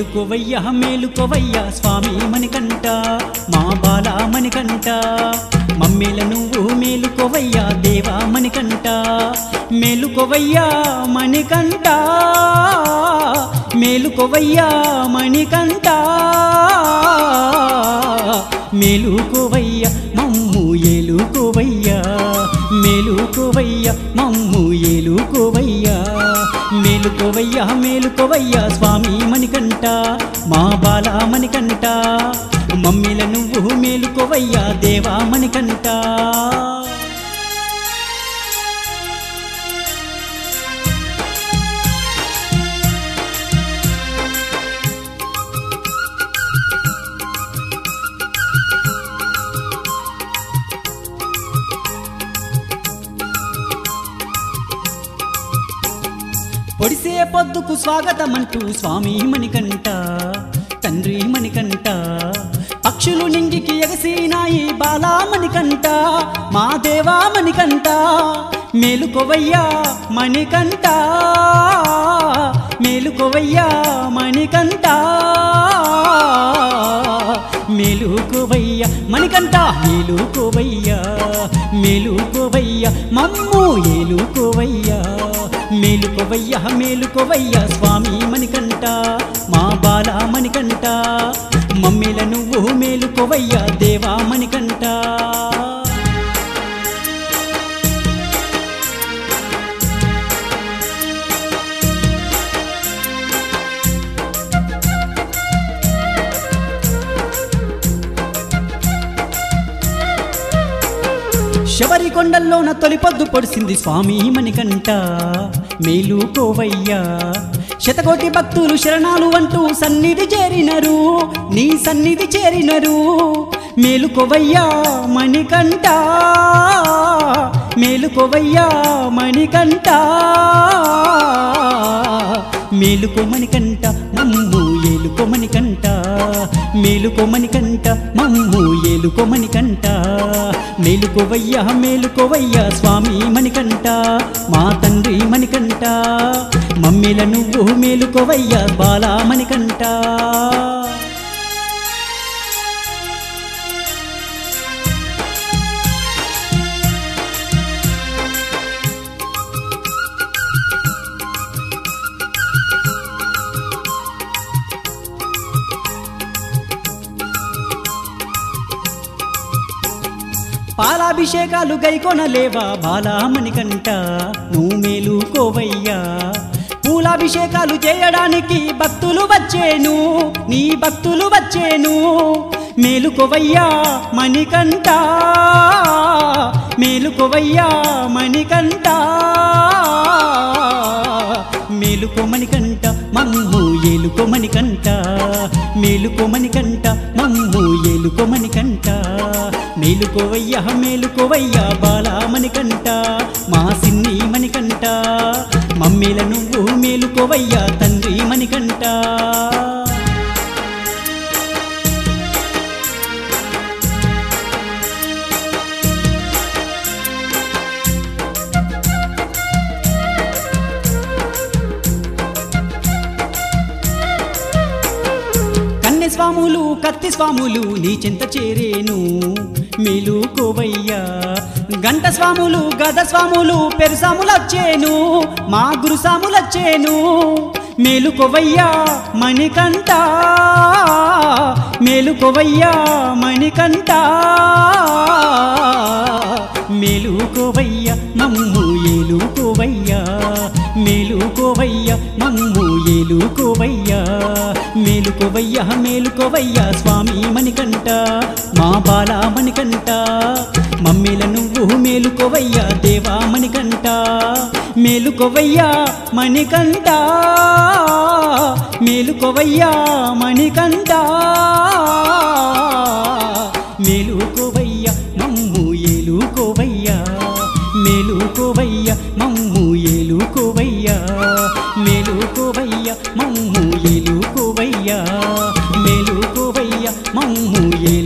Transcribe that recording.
మేలుకోవయ్యా మేలుకోవయ్యా స్వామి మణికంట మా బాల మణికంట మమ్మీల నువ్వు మేలుకోవయ్యా దేవా మణికంట మేలుకోవయ్యా మణికంట మేలుకోవయ్యా మణికంట మేలుకోవయ్యా మమ్ము ఏలుకోవయ్యా మేలుకోవయ్యా మమ్ము ఏలుకోవయ్యా మేలుకోవయ్యా మేలుకోవయ్యా స్వామి మణికంట మా బాల మణికంట మమ్మీల నువ్వు మేలుకోవయ్యా దేవా మణికంట పొడిసే పొద్దుకు స్వాగతమంటూ స్వామి మణికంట తండ్రి మణికంట పక్షులు నింగికి ఎగసినాయి బాలా మణికంట మా దేవా మణికంట మేలుకోవయ్యా మణికంట మేలుకోవయ్యా మణికంట మేలుకోవయ్యా మణికంట మేలుకోవయ్యా మేలుకోవయ్యా మమ్ము ఏలుకోవయ్యా మేలుకోవయ్యా మేలుకోవయ్యా స్వామి మణికంట మా బాల మణికంట మమ్మీల నువ్వు మేలుకోవయ్యా దేవా మణికంట శబరి కొండల్లోన తొలిపొద్దు పొడిసింది స్వామి మణికంట మేలుకోవయ్యా శతకోటి భక్తులు శరణాలు అంటూ సన్నిధి చేరినరు నీ సన్నిధి చేరినరు మేలుకోవయ్యా మణికంట మేలుకోవయ్యా మణికంట మేలుకోమని కంట మమ్ము ఏలుకోమని కంట మేలుకోమని కంట మమ్ము ఏలుకోమని కంట మేలుకోవయ్యా మేలుకోవయ్యా స్వామి మణికంట మా తండ్రి మణికంట మమ్మీల నువ్వు మేలుకోవయ్యా బాలా మణికంట పాలాభిషేకాలు గైకొనలేవా బాలామణికంట నువ్వు మేలుకోవయ్యా పూలాభిషేకాలు చేయడానికి భక్తులు వచ్చేను నీ భక్తులు వచ్చేను మేలుకోవయ్యా మణికంట మేలుకోవయ్యా మణికంట మేలుకోమని కంట మమ్ము ఏలుకోమని కంట మేలుకోమని కంట మమ్ము ఏలుకోమని కంట మేలుకోవయ్యా మేలుకోవయ్యా బాలామని కంట మా సిన్ని మని కంట మమ్మీల నువ్వు మేలుకోవయ్యా తండ్రి మని కంట కన్నె స్వాములు కత్తి స్వాములు నీ చింత చేరేను మేలుకోవయ్యా గంట స్వాములు గద స్వాములు పెరుసాములొచ్చేను మా గురు సాములొచ్చేను మేలుకోవయ్యా మణికంట మేలుకోవయ్యా మణికంట మేలుకోవయ్యా మమ్ము ఏలుకోవయ్యా మేలుకోవయ్యా మమ్ము ఏలుకోవయ్యా మేలుకోవయ్యా మేలుకోవయ్యా స్వామి మణికంట మా బాల మణికంట మమ్మీల నువ్వు మేలుకోవయ్యా దేవా మణికంట మేలుకోవయ్యా మణికంట మేలుకోవయ్యా మణికంట మేలుకోవయ్యా మమ్ము ఏలుకోవయ్యా మేలుకోవయ్యా మమ్ము ఏలుకోవయ్యా మేలుకోవయ్యా మమ్ము ఏలుకోవయ్యా మేలుకోవయ్యా మమ్ము